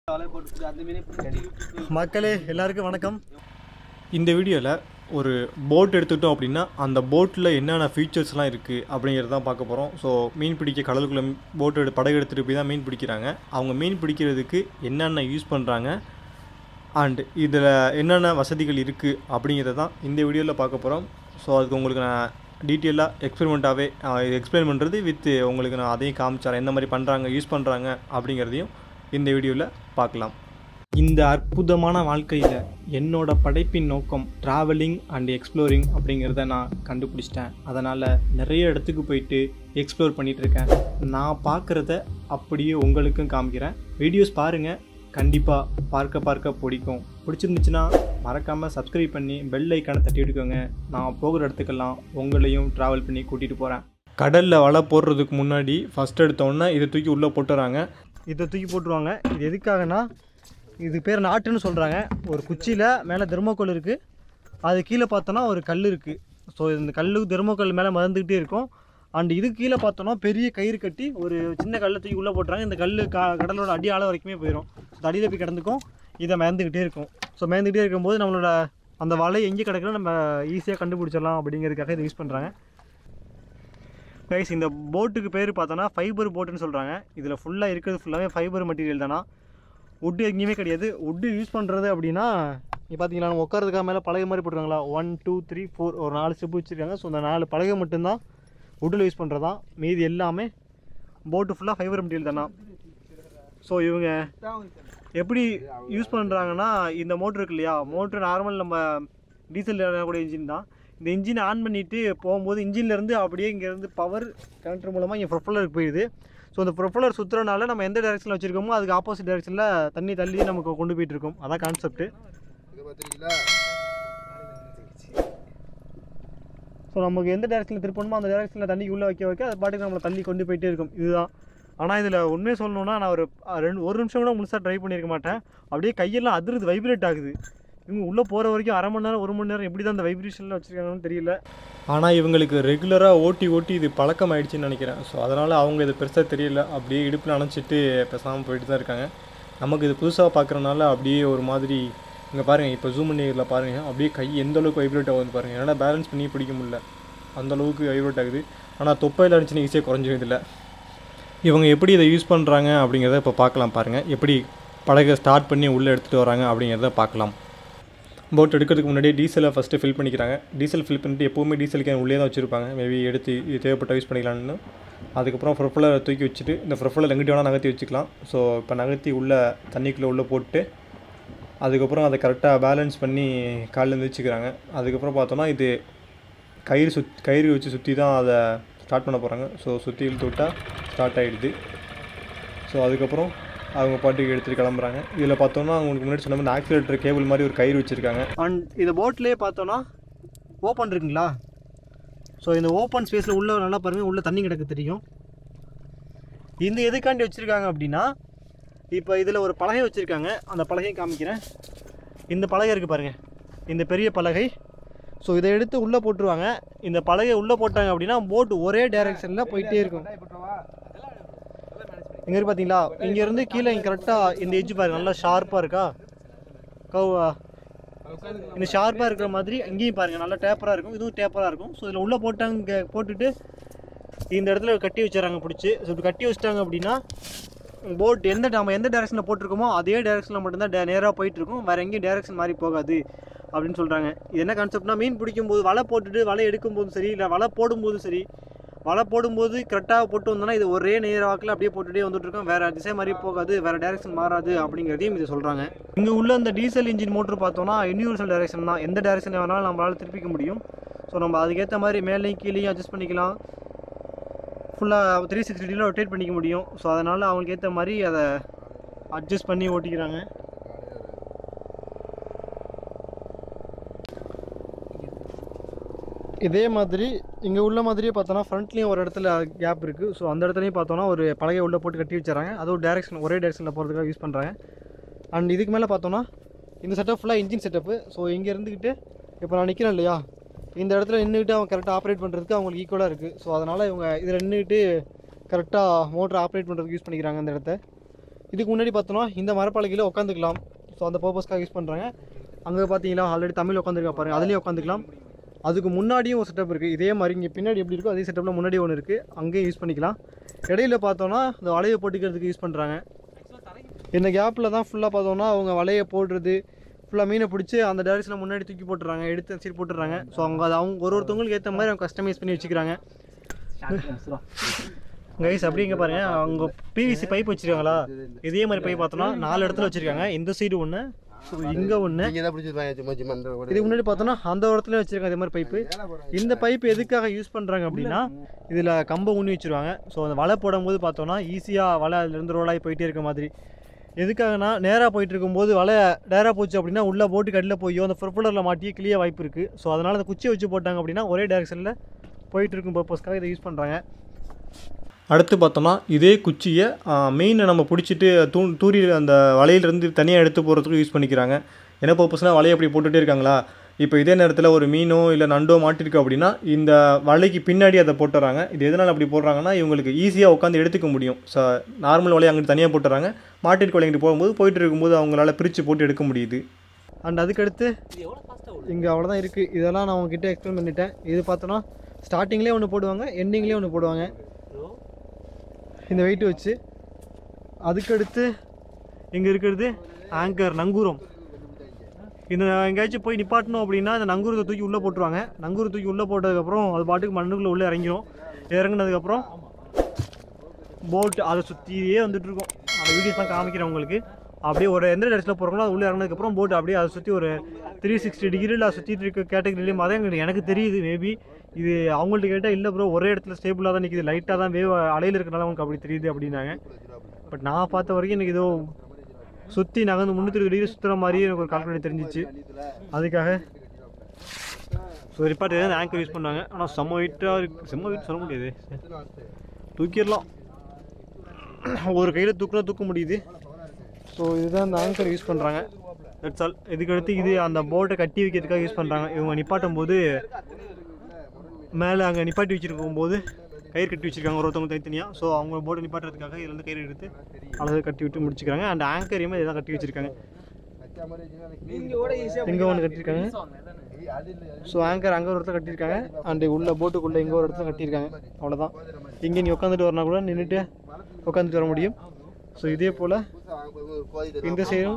மக்களே எல்லாருக்கும் வணக்கம் இந்த வீடியோவில் ஒரு போட் எடுத்துக்கிட்டோம் அப்படின்னா அந்த போட்டில் என்னென்ன ஃபீச்சர்ஸ்லாம் இருக்குது அப்படிங்கிறத தான் பார்க்க போகிறோம் ஸோ மீன் பிடிக்க கடலுக்குள்ளே போட் எடு படகு எடுத்துகிட்டு போய் தான் மீன் பிடிக்கிறாங்க அவங்க மீன் பிடிக்கிறதுக்கு என்னென்ன யூஸ் பண்ணுறாங்க அண்ட் இதில் என்னென்ன வசதிகள் இருக்குது அப்படிங்கிறத தான் இந்த வீடியோவில் பார்க்க போகிறோம் ஸோ அதுக்கு உங்களுக்கு நான் டீட்டெயிலாக எக்ஸ்பெரிமெண்ட்டாகவே எக்ஸ்பிளைன் பண்ணுறது வித் உங்களுக்கு நான் அதையும் காமிச்சாரேன் எந்த மாதிரி பண்ணுறாங்க யூஸ் பண்ணுறாங்க அப்படிங்கிறதையும் இந்த வீடியோவில் பார்க்கலாம் இந்த அற்புதமான வாழ்க்கையில் என்னோட படைப்பின் நோக்கம் ட்ராவலிங் அண்ட் எக்ஸ்ப்ளோரிங் அப்படிங்கிறத நான் கண்டுபிடிச்சிட்டேன் அதனால் நிறைய இடத்துக்கு போயிட்டு எக்ஸ்ப்ளோர் பண்ணிகிட்டு இருக்கேன் நான் பார்க்குறத அப்படியே உங்களுக்கும் காமிக்கிறேன் வீடியோஸ் பாருங்கள் கண்டிப்பாக பார்க்க பார்க்க பிடிக்கும் பிடிச்சிருந்துச்சுன்னா மறக்காமல் சப்ஸ்கிரைப் பண்ணி பெல் ஐக்கானை தட்டி விட்டுக்கோங்க நான் போகிற இடத்துக்கெல்லாம் உங்களையும் ட்ராவல் பண்ணி கூட்டிகிட்டு போகிறேன் கடலில் வலை போடுறதுக்கு முன்னாடி ஃபஸ்ட் எடுத்தோன்னே இதை தூக்கி உள்ளே போட்டுறாங்க இதை தூக்கி போட்டுருவாங்க இது எதுக்காகனா இது பேர் நாட்டுன்னு சொல்கிறாங்க ஒரு குச்சியில் மேலே தெர்மோக்கோல் இருக்குது அது கீழே பார்த்தோன்னா ஒரு கல் இருக்குது ஸோ இந்த கல்லு தெர்மோக்கல் மேலே மறந்துக்கிட்டே இருக்கும் அண்ட் இது கீழே பார்த்தோன்னா பெரிய கயிறு கட்டி ஒரு சின்ன கல்லை தூக்கி உள்ளே போட்டுறாங்க இந்த கல் கா கடலோட அடி ஆழம் வரைக்குமே போயிடும் இந்த அடியில் போய் கிடந்துக்கும் இதை மேந்துக்கிட்டே இருக்கும் ஸோ மேந்துக்கிட்டே இருக்கும்போது நம்மளோட அந்த வலை எங்கே கிடக்குன்னு நம்ம ஈஸியாக கண்டுபிடிச்சிடலாம் அப்படிங்கிறதுக்காக இதை யூஸ் பண்ணுறாங்க கைஸ் இந்த போட்டுக்கு பேர் பார்த்தோன்னா ஃபைபர் போட்டுன்னு சொல்கிறாங்க இதில் ஃபுல்லாக இருக்கிறது ஃபுல்லாகவே ஃபைபர் மெட்டீரியல் தானா வுட்டு எங்கேயுமே கிடையாது வுட்டு யூஸ் பண்ணுறது அப்படின்னா நீ பார்த்தீங்களா நம்ம உட்காரதுக்காக மேலே பலகை மாதிரி போட்டுருக்காங்களா ஒன் டூ த்ரீ ஃபோர் ஒரு நாலு ஸ்டெப் வச்சுருக்காங்க ஸோ அந்த நாலு பலகை மட்டும்தான் வுட்டில் யூஸ் பண்ணுறது தான் மீதி எல்லாமே போட்டு ஃபுல்லாக ஃபைபர் மெட்டீரியல் தானா ஸோ இவங்க எப்படி யூஸ் பண்ணுறாங்கன்னா இந்த மோட்ரு இருக்கு இல்லையா மோட்ரு நார்மல் நம்ம டீசல் கூட இன்ஜின் தான் இந்த இன்ஜினை ஆன் பண்ணிவிட்டு போகும்போது இன்ஜின்லேருந்து அப்படியே இங்கேருந்து பவர் கனெக்டர் மூலமாக இங்கே ப்ரொஃபலருக்கு போயிடுது ஸோ அந்த ப்ரொஃபலர் சுற்றுறனால நம்ம எந்த டேரெக்ஷனில் வச்சுருக்கோமோ அதுக்கு ஆப்போசிட் டேரெக்ஷனில் தண்ணி தள்ளி நமக்கு கொண்டு போயிட்டு இருக்கோம் அதான் கான்செப்ட்டு ஸோ நமக்கு எந்த டேரெக்ஷனில் திருப்பணுமோ அந்த டேரெக்ஷனில் தண்ணி உள்ளே வைக்க வைக்க அது பாட்டுக்கு நம்மளை தள்ளி கொண்டு போயிட்டே இருக்கும் இதுதான் ஆனால் இதில் உண்மையை சொல்லணுன்னா நான் ஒரு அஹ், ரெண்டு ஒரு நிமிஷம் கூட முழுசாக ட்ரை பண்ணியிருக்க மாட்டேன் அப்படியே கையெல்லாம் அதிருது வைப்ரேட் ஆகுது இவங்க உள்ளே போகிற வரைக்கும் அரை மணி நேரம் ஒரு மணி நேரம் எப்படி தான் அந்த வைப்ரேஷனில் வச்சுருக்காங்கன்னு தெரியல ஆனால் இவங்களுக்கு ரெகுலராக ஓட்டி ஓட்டி இது பழக்கம் ஆயிடுச்சுன்னு நினைக்கிறேன் ஸோ அதனால் அவங்க இது பெருசாக தெரியல அப்படியே இடுப்பில் அணைச்சிட்டு பேசாமல் போயிட்டு தான் இருக்காங்க நமக்கு இது புதுசாக பார்க்குறனால அப்படியே ஒரு மாதிரி இங்கே பாருங்கள் இப்போ ஜூம் பண்ணியில் பாருங்கள் அப்படியே கை எந்த அளவுக்கு வைப்ரேட் ஆகுதுன்னு பாருங்கள் என்னால் பேலன்ஸ் பண்ணி பிடிக்க முடியல அந்த அளவுக்கு வைப்ரேட் ஆகுது ஆனால் தொப்பையில் அடிச்சுன்னு ஈஸியாக குறைஞ்சிரும் இதில் இவங்க எப்படி இதை யூஸ் பண்ணுறாங்க அப்படிங்கிறத இப்போ பார்க்கலாம் பாருங்கள் எப்படி படகை ஸ்டார்ட் பண்ணி உள்ளே எடுத்துகிட்டு வராங்க அப்படிங்கிறத பார்க்கலாம் போட் எடுக்கிறதுக்கு முன்னாடியே டீசலை ஃபஸ்ட்டு ஃபில் பண்ணிக்கிறாங்க டீசல் ஃபில் பண்ணிட்டு எப்போவுமே டீசல் கேன் உள்ளே தான் வச்சுருப்பாங்க மேபி எடுத்து இது தேவைப்பட்ட யூஸ் பண்ணிக்கலாம்னு அதுக்கப்புறம் ப்ரொஃபலர் தூக்கி வச்சுட்டு இந்த ப்ரொஃபலர் எங்கிட்ட வேணால் நகர்த்தி வச்சுக்கலாம் ஸோ இப்போ நகர்த்தி உள்ளே தண்ணிக்குள்ளே உள்ளே போட்டு அதுக்கப்புறம் அதை கரெக்டாக பேலன்ஸ் பண்ணி காலில் வச்சுக்கிறாங்க அதுக்கப்புறம் பார்த்தோன்னா இது கயிறு சுத் கயிறு வச்சு சுற்றி தான் அதை ஸ்டார்ட் பண்ண போகிறாங்க ஸோ சுற்றி இழுத்து விட்டால் ஸ்டார்ட் ஆகிடுது ஸோ அதுக்கப்புறம் அவங்க பாட்டுக்கு எடுத்துகிட்டு கிளம்புறாங்க இதில் பார்த்தோன்னா அவங்களுக்கு முன்னாடி சொன்ன மாதிரி ஆக்சிலேட்டர் கேபிள் மாதிரி ஒரு கயிறு வச்சுருக்காங்க அண்ட் இந்த போட்லேயே பார்த்தோன்னா ஓப்பன் இருக்குங்களா ஸோ இந்த ஓப்பன் ஸ்பேஸில் உள்ள நல்லா பாருங்கள் உள்ளே தண்ணி கிடக்கு தெரியும் இந்த எதுக்காண்டி வச்சுருக்காங்க அப்படின்னா இப்போ இதில் ஒரு பலகை வச்சுருக்காங்க அந்த பலகையை காமிக்கிறேன் இந்த பலகை இருக்குது பாருங்கள் இந்த பெரிய பலகை ஸோ இதை எடுத்து உள்ளே போட்டுருவாங்க இந்த பலகையை உள்ளே போட்டாங்க அப்படின்னா போட் ஒரே டைரெக்ஷனில் போயிட்டே இருக்கும் இங்கே இருக்கு பார்த்தீங்களா இங்கேருந்து கீழே இங்கே கரெக்டாக இந்த எட்ஜ் பாருங்க நல்லா ஷார்ப்பாக இருக்கா கவ் இந்த ஷார்ப்பாக இருக்கிற மாதிரி இங்கேயும் பாருங்கள் நல்லா டேப்பராக இருக்கும் இதுவும் டேப்பராக இருக்கும் ஸோ இதில் உள்ளே போட்டாங்க போட்டுட்டு இந்த இடத்துல கட்டி வச்சிடறாங்க பிடிச்சி ஸோ இப்படி கட்டி வச்சிட்டாங்க அப்படின்னா போட் எந்த நம்ம எந்த டேரெக்ஷனில் போட்டிருக்கோமோ அதே டேரெக்ஷனில் மட்டும்தான் டே நேராக போயிட்டுருக்கும் வேறு எங்கேயும் டேரெக்ஷன் மாறி போகாது அப்படின்னு சொல்கிறாங்க இது என்ன கான்செப்ட்னா மீன் பிடிக்கும்போது வலை போட்டுட்டு வலை எடுக்கும்போதும் சரி இல்லை வலை போடும்போதும் சரி வலை போடும்போது கரெக்டாக போட்டு வந்தோம்னா இது ஒரே நேர வாக்கில் அப்படியே போட்டுகிட்டே வந்துட்டு இருக்கோம் வேறு திசை மாதிரி போகாது வேறு டேரெக்ஷன் மாறாது அப்படிங்கிறதையும் இது சொல்கிறாங்க இங்கே உள்ள இந்த டீசல் இன்ஜின் மோட்டர் பார்த்தோம்னா யூனிவர்சல் டைரக்ஷன் தான் எந்த டைரக்ஷனில் வேணாலும் நம்மளால் திருப்பிக்க முடியும் ஸோ நம்ம அதுக்கேற்ற மாதிரி மேலேயும் கீழேயும் அட்ஜஸ்ட் பண்ணிக்கலாம் ஃபுல்லாக த்ரீ சிக்ஸ்டி டிகிரியில் ரொட்டேட் பண்ணிக்க முடியும் ஸோ அதனால் அவங்களுக்கு ஏற்ற மாதிரி அதை அட்ஜஸ்ட் பண்ணி ஓட்டிக்கிறாங்க இதே மாதிரி இங்கே உள்ள மாதிரியே பார்த்தோன்னா ஃப்ரண்ட்லேயும் ஒரு இடத்துல கேப் இருக்குது ஸோ அந்த இடத்துலையும் பார்த்தோன்னா ஒரு பலகை உள்ளே போட்டு கட்டி வச்சுறாங்க அது ஒரு டேரெக்ஷன் ஒரே டேரெக்ஷனில் போகிறதுக்காக யூஸ் பண்ணுறாங்க அண்ட் இதுக்கு மேலே பார்த்தோன்னா இந்த செட்டப் ஃபுல்லாக இன்ஜின் செட்டப்பு ஸோ இங்கே இருந்துக்கிட்டு இப்போ நான் நிற்கிறேன் இல்லையா இந்த இடத்துல நின்றுக்கிட்டு அவங்க கரெக்டாக ஆப்ரேட் பண்ணுறதுக்கு அவங்களுக்கு ஈக்குவலாக இருக்குது ஸோ அதனால் இவங்க இதில் நின்றுக்கிட்டு கரெக்டாக மோட்டர் ஆப்ரேட் பண்ணுறதுக்கு யூஸ் பண்ணிக்கிறாங்க இந்த இடத்த இதுக்கு முன்னாடி பார்த்தோன்னா இந்த மரப்பலகையில் உட்காந்துக்கலாம் ஸோ அந்த பர்பஸ்க்காக யூஸ் பண்ணுறாங்க அங்கே பார்த்தீங்களா ஆல்ரெடி தமிழ் உட்காந்துருக்கா பாருங்க அதுலேயும் உட்காந்துக்கலாம் அதுக்கு முன்னாடியும் ஒரு செட்டப் இருக்குது இதே மாதிரி இங்கே பின்னாடி எப்படி இருக்கோ அதே செட்டப்பில் முன்னாடி ஒன்று இருக்குது அங்கேயும் யூஸ் பண்ணிக்கலாம் இடையில பார்த்தோன்னா இந்த வலையை போட்டுக்கிறதுக்கு யூஸ் பண்ணுறாங்க இந்த கேப்பில் தான் ஃபுல்லாக பார்த்தோன்னா அவங்க வலையை போடுறது ஃபுல்லாக மீனை பிடிச்சி அந்த டேரக்ஷனில் முன்னாடி தூக்கி போட்டுறாங்க எடுத்து சீட் போட்டுறாங்க ஸோ அவங்க அது அவங்க ஒரு ஒருத்தவங்களுக்கு ஏற்ற மாதிரி அவங்க கஸ்டமைஸ் பண்ணி வச்சுக்கிறாங்க கைஸ் அப்படிங்க பாருங்க அவங்க பிவிசி பைப் வச்சிருக்காங்களா இதே மாதிரி பைப் பார்த்தோன்னா நாலு இடத்துல வச்சிருக்காங்க இந்த சைடு ஒன்று ஸோ இங்கே ஒன்று நீங்க தான் பிடிச்சிருப்பாங்க சும்மா சும்மா இந்த ஒரு இதுக்கு முன்னாடி பார்த்தோன்னா அந்த இடத்துல வச்சிருக்காங்க இதே மாதிரி பைப்பு இந்த பைப் எதுக்காக யூஸ் பண்ணுறாங்க அப்படின்னா இதில் கம்பை ஊனி வச்சிருவாங்க ஸோ அந்த வலை போடும்போது பார்த்தோன்னா ஈஸியாக வலை அதுலேருந்து ரோலாகி போயிட்டே இருக்க மாதிரி எதுக்காகனா நேராக போயிட்டு இருக்கும்போது வலை நேராக போச்சு அப்படின்னா உள்ளே போட்டு கடியில் போயோ அந்த ப்ரொப்பலரில் மாட்டி கிளிய வாய்ப்பு இருக்குது ஸோ அதனால் அந்த குச்சியை வச்சு போட்டாங்க அப்படின்னா ஒரே டேரெக்ஷனில் போயிட்டு இருக்கும் பர்பஸ்க்காக இதை யூஸ் பண்ணுறாங்க அடுத்து பார்த்தோம்னா இதே குச்சியை மீனை நம்ம பிடிச்சிட்டு தூ தூரி அந்த வலையிலேருந்து தனியாக எடுத்து போகிறதுக்கு யூஸ் பண்ணிக்கிறாங்க என்ன பர்பஸ்னால் வலையை அப்படி போட்டுகிட்டே இருக்காங்களா இப்போ இதே நேரத்தில் ஒரு மீனோ இல்லை நண்டோ மாட்டிருக்கு அப்படின்னா இந்த வலைக்கு பின்னாடி அதை போட்டுறாங்க இது எதனால் அப்படி போடுறாங்கன்னா இவங்களுக்கு ஈஸியாக உட்காந்து எடுத்துக்க முடியும் ஸோ நார்மல் வலையை அங்கிட்டு தனியாக போட்டுறாங்க மாட்டிற்கு வலைங்கிட்டு போகும்போது போயிட்டு இருக்கும்போது அவங்களால பிரித்து போட்டு எடுக்க முடியுது அண்ட் அதுக்கடுத்து இங்கே அவ்வளோதான் இருக்குது இதெல்லாம் நான் உங்ககிட்ட எக்ஸ்பிளைன் பண்ணிட்டேன் இது பார்த்தோன்னா ஸ்டார்டிங்லேயே ஒன்று போடுவாங்க எண்டிங்லேயே ஒன்று போடுவாங்க இந்த வெயிட் வச்சு அதுக்கடுத்து இங்கே இருக்கிறது ஆங்கர் நங்கூரம் இந்த எங்கேயாச்சும் போய் நிப்பாட்டணும் அப்படின்னா இந்த நங்கூரத்தை தூக்கி உள்ளே போட்டுருவாங்க நங்கூரை தூக்கி உள்ளே போட்டதுக்கப்புறம் அது பாட்டுக்கு மண்ணுக்குள்ளே உள்ளே இறங்கிரும் இறங்குனதுக்கப்புறம் போட் அதை சுற்றியே வந்துட்டு இருக்கும் அந்த வீடியோஸ் தான் காமிக்கிறேன் உங்களுக்கு அப்படியே ஒரு எந்த இடத்துல போகிறோங்களோ அது உள்ளே இறங்கினதுக்கப்புறம் போட் அப்படியே அதை சுற்றி ஒரு த்ரீ சிக்ஸ்டி டிகிரியில் அதை சுற்றிட்டு இருக்க கேட்டகரிலையும் அதான் எங்களுக்கு எனக்கு தெரியுது மேபி இது அவங்கள்ட்ட கேட்டால் இல்லை ப்ரோ ஒரே இடத்துல ஸ்டேபிளாக தான் நிற்கிது லைட்டாக தான் வேவ் அலையில் இருக்கிறனால உங்களுக்கு அப்படி தெரியுது அப்படின்னாங்க பட் நான் பார்த்த வரைக்கும் எனக்கு ஏதோ சுற்றி நகர்ந்து முந்நூற்றி டிகிரி சுற்றுற மாதிரியே எனக்கு ஒரு கால்குலேட் தெரிஞ்சிச்சு அதுக்காக ஸோ ரிப்பார்ட் எதாவது ஆங்கர் யூஸ் பண்ணாங்க ஆனால் செம்ம வெயிட்டாக இருக்கு செம்ம வெயிட் சொல்ல முடியாது தூக்கிடலாம் ஒரு கையில் தூக்குனா தூக்க முடியுது ஸோ இதுதான் அந்த ஆங்கர் யூஸ் பண்ணுறாங்க தட்ஸ் ஆல் இதுக்கடுத்து இது அந்த போட்டை கட்டி வைக்கிறதுக்காக யூஸ் பண்ணுறாங்க இவங்க நிப்பாட்டும் போது மேலே அங்கே நிப்பாட்டி வச்சிருக்கும் போது கயிறு கட்டி வச்சிருக்காங்க ஒருத்தவங்க தனித்தனியாக ஸோ அவங்க போட்டை நிப்பாட்டுறதுக்காக இதுலேருந்து கயிறு எடுத்து அழகாக கட்டி விட்டு முடிச்சுக்கிறாங்க அண்ட் ஆங்கரையுமே இதான் கட்டி வச்சிருக்காங்க இங்கே ஒன்று கட்டியிருக்காங்க ஸோ ஆங்கர் அங்கே ஒரு இடத்துல கட்டியிருக்காங்க அண்டு உள்ள போட்டுக்குள்ளே இங்கே ஒரு இடத்துல கட்டியிருக்காங்க அவ்வளோதான் இங்கே நீ உட்காந்துட்டு வரனா கூட நின்றுட்டு உட்காந்துட்டு வர முடியும் ஸோ இதே போல் இந்த சைடும்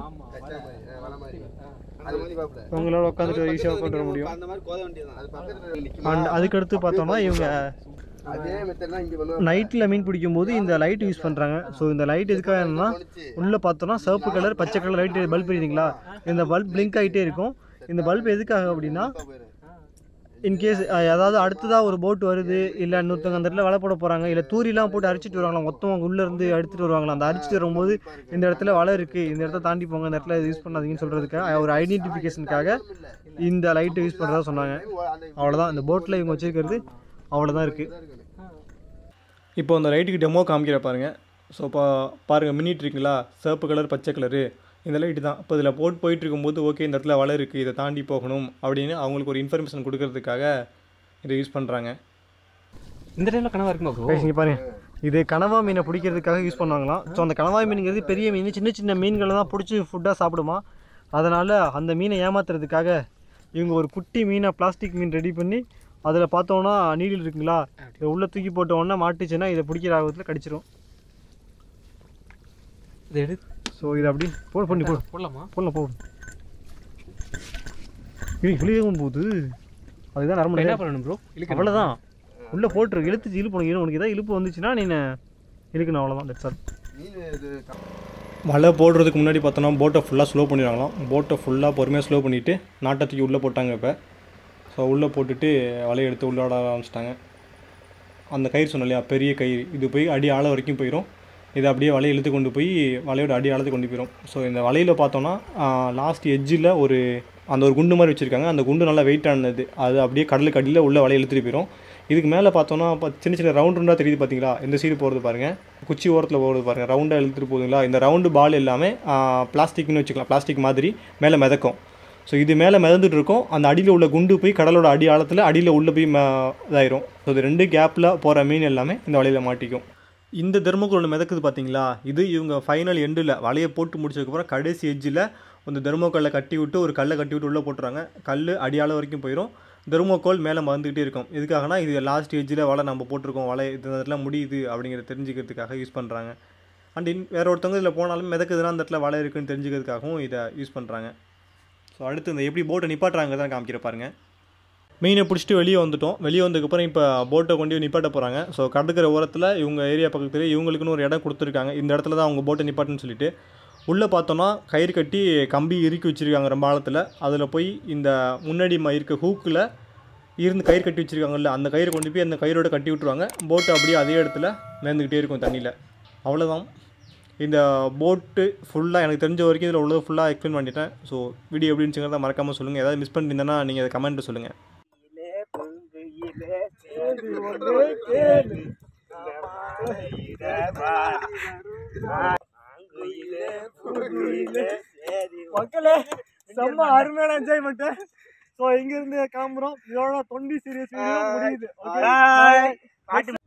அது மாதிரி பாப்பல உங்களோட உட்காந்துட்டு ஈஸியாக உட்காந்து வர முடியும் அந்த மாதிரி கோத வேண்டியதான் அது பக்கத்துல நிக்கும் அண்ட் அதுக்கடுத்து பார்த்தோம்னா இவங்க அதே மெத்தட் தான் இங்க பண்ணுவாங்க நைட்டில் மீன் பிடிக்கும்போது இந்த லைட் யூஸ் பண்ணுறாங்க ஸோ இந்த லைட் எதுக்காக என்னன்னா உள்ளே பார்த்தோன்னா சிவப்பு கலர் பச்சை கலர் லைட் பல்ப் எரியுதுங்களா இந்த பல்ப் பிளிங்க் ஆகிட்டே இருக்கும் இந்த பல்ப் எதுக்காக அப்படின்னா இன்கேஸ் அதாவது அடுத்ததாக ஒரு போட் வருது இல்லை இன்னொருத்தவங்க அந்த இடத்துல வலை போட போகிறாங்க இல்லை தூரிலாம் போட்டு அரிச்சிட்டு வருவாங்களா மொத்தம் அவங்க உள்ளே இருந்து எடுத்துகிட்டு வருவாங்களா அந்த அரிச்சிட்டு வரும்போது இந்த இடத்துல வலை இருக்குது இந்த இடத்த தாண்டி போங்க இந்த இடத்துல யூஸ் பண்ணாதீங்கன்னு சொல்கிறதுக்காக ஒரு ஐடென்டிஃபிகேஷனுக்காக இந்த லைட்டை யூஸ் பண்ணுறதா சொன்னாங்க அவ்வளோதான் இந்த போட்டில் இவங்க வச்சிருக்கிறது அவ்வளோதான் இருக்குது இப்போ அந்த லைட்டுக்கு டெமோ காமிக்கிற பாருங்க ஸோ இப்போ பாருங்கள் மினிட் இருக்குங்களா சிவப்பு கலர் பச்சை கலரு இந்த லைட்டு தான் இப்போ இதில் போட் போயிட்டு இருக்கும்போது ஓகே இந்த இடத்துல வலை இருக்குது இதை தாண்டி போகணும் அப்படின்னு அவங்களுக்கு ஒரு இன்ஃபர்மேஷன் கொடுக்கறதுக்காக இதை யூஸ் பண்ணுறாங்க இந்த டைம்ல கனவா இருக்குமா ப்ரோ Guys, இங்க பாருங்க இது கனவா மீனை பிடிக்கிறதுக்காக யூஸ் பண்ணுவாங்களாம் ஸோ அந்த கனவா மீனுங்கிறது பெரிய மீன் சின்ன சின்ன மீன்களை தான் பிடிச்சி ஃபுட்டாக சாப்பிடுமா அதனால் அந்த மீனை ஏமாத்துறதுக்காக இவங்க ஒரு குட்டி மீனை பிளாஸ்டிக் மீன் ரெடி பண்ணி அதில் பார்த்தோன்னா நீடில் இருக்குங்களா இதை உள்ளே தூக்கி போட்ட உடனே மாட்டுச்சுன்னா இதை பிடிக்கிற ஆர்வத்தில் கடிச்சிரும் இதை எடு ஸோ இதை அப்படி போடு பண்ணி போடு போடலாமா போடலாம் போடு இது கிளியவும் போகுது அதுதான் இப்ப என்ன நரம்பு பண்ணணும் ப்ரோ அவ்வளோதான் உள்ளே போட்டுரு இழுத்து இழுப்பு உனக்கு ஏதாவது இழுப்பு வந்துச்சுன்னா நீ இழுக்கணும் அவ்வளோதான் தட்ஸ் ஆல் மீன் இது வலை போடுறதுக்கு முன்னாடி பார்த்தோன்னா போட்டை ஃபுல்லாக ஸ்லோ பண்ணிடுவாங்களாம் போட்டை ஃபுல்லாக பொறுமையாக ஸ்லோ பண்ணிவிட்டு நாட்டை தூக்கி உள்ளே போட்டாங்க இப்போ ஸோ உள்ளே போட்டுட்டு வலையை எடுத்து உள்ளாட ஆரம்பிச்சிட்டாங்க அந்த கயிறு சொன்னோம் இல்லையா பெரிய கயிறு இது போய் அடி ஆழம் வரைக்கும் போயிடும் இதை அப்படியே வலையை இழுத்து கொண்டு போய் வலையோட அடி ஆழத்துக்கு கொண்டு போயிடும் ஸோ இந்த வலையில் பார்த்தோன்னா லாஸ்ட் எட்ஜில் ஒரு அந்த ஒரு குண்டு மாதிரி வச்சுருக்காங்க அந்த குண்டு நல்லா வெயிட் ஆனது அது அப்படியே கடலுக்கு அடியில் உள்ள வலையை இழுத்துட்டு போயிடும் இதுக்கு மேலே பார்த்தோன்னா இப்போ சின்ன சின்ன ரவுண்ட் ரவுண்டாக தெரியுது பார்த்தீங்களா இந்த சைடு போகிறது பாருங்கள் குச்சி ஓரத்தில் போகிறது பாருங்கள் ரவுண்டாக இழுத்துட்டு போகுதுங்களா இந்த ரவுண்டு பால் எல்லாமே பிளாஸ்டிக்னு வச்சுக்கலாம் பிளாஸ்டிக் மாதிரி மேலே மிதக்கும் ஸோ இது மேலே மிதந்துட்டு இருக்கும் அந்த அடியில் உள்ள குண்டு போய் கடலோட அடி ஆழத்தில் அடியில் உள்ளே போய் ம இதாயிரும் ஸோ இது ரெண்டு கேப்பில் போகிற மீன் எல்லாமே இந்த வலையில் மாட்டிக்கும் இந்த தெர்மோக்கோல் ஒன்று மிதக்குது பார்த்தீங்களா இது இவங்க ஃபைனல் எண்டில் வலையை போட்டு முடிச்சதுக்கப்புறம் கடைசி எட்ஜில் அந்த தெர்மோக்கல்லை கட்டி விட்டு ஒரு கல்லை கட்டி விட்டு உள்ளே போட்டுறாங்க கல் அடியால வரைக்கும் போயிடும் தெர்மோக்கோல் மேலே மறந்துக்கிட்டே இருக்கும் எதுக்காகனா இது லாஸ்ட் எட்ஜில் வலை நம்ம போட்டிருக்கோம் வலை இது இடத்துல முடியுது அப்படிங்கிறத தெரிஞ்சுக்கிறதுக்காக யூஸ் பண்ணுறாங்க அண்ட் இன் வேற ஒருத்தவங்க இதில் போனாலும் மிதக்குதுன்னா அந்த இடத்துல வலை இருக்குன்னு தெரிஞ்சுக்கிறதுக்காகவும் இதை யூஸ் பண்ணுறாங்க ஸோ அடுத்து இந்த எப்படி போட்டை நிப்பாட்டுறாங்க தான் காமிக்கிற பாருங்க மீனை பிடிச்சிட்டு வெளியே வந்துட்டோம் வெளியே வந்ததுக்கப்புறம் இப்போ போட்டை கொண்டு போய் நிப்பாட்ட போகிறாங்க ஸோ கடற்கரை ஓரத்தில் இவங்க ஏரியா பக்கத்தில் இவங்களுக்குன்னு ஒரு இடம் கொடுத்துருக்காங்க இந்த இடத்துல தான் அவங்க போட்டை நிப்பாட்டுன்னு சொல்லிட்டு உள்ளே பார்த்தோன்னா கயிறு கட்டி கம்பி இறுக்கி வச்சுருக்காங்க ரொம்ப ஆழத்தில் அதில் போய் இந்த முன்னாடி ம- இருக்க ஹூக்கில் இருந்து கயிறு கட்டி வச்சுருக்காங்கல்ல அந்த கயிறு கொண்டு போய் அந்த கயிறோட கட்டி விட்ருவாங்க போட்டு அப்படியே அதே இடத்துல மேந்துக்கிட்டே இருக்கும் தண்ணியில் அவ்வளோதான் இந்த போட்டு ஃபுல்லாக எனக்கு தெரிஞ்ச வரைக்கும் இதில் உள்ளது ஃபுல்லாக எக்ஸ்பிளைன் பண்ணிட்டேன் ஸோ வீடியோ எப்படி இருந்துச்சுங்கிறத மறக்காமல் சொல்லுங்கள் ஏதாவது மிஸ் பண்ணியிருந்தேன்னா நீங்கள் அதை கமெண்ட்டில் சொல்லுங்கள் மக்களே செம்ம அருமையான என்ஜாய்மெண்ட் ஸோ இங்கிருந்து கிளம்புறோம் இதோட தொண்டி சீரியஸ் முடியுது Okay? Bye.